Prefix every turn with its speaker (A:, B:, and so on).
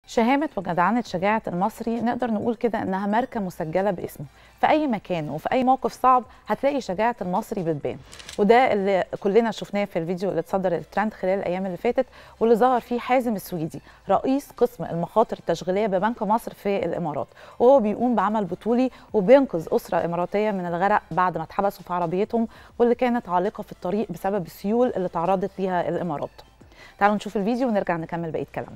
A: شهامة وجدعنة شجاعة المصري نقدر نقول كده إنها ماركة مسجلة باسمه في أي مكان وفي أي موقف صعب هتلاقي شجاعة المصري بتبان وده اللي كلنا شفناه في الفيديو اللي اتصدر الترند خلال الأيام اللي فاتت واللي ظهر فيه حازم السويدي رئيس قسم المخاطر التشغيلية ببنك مصر في الإمارات وهو بيقوم بعمل بطولي وبينقذ أسرة إماراتية من الغرق بعد ما اتحبسوا في عربيتهم واللي كانت عالقة في الطريق بسبب السيول اللي تعرضت ليها الإمارات تعالوا نشوف الفيديو ونرجع نكمل بقية كلامنا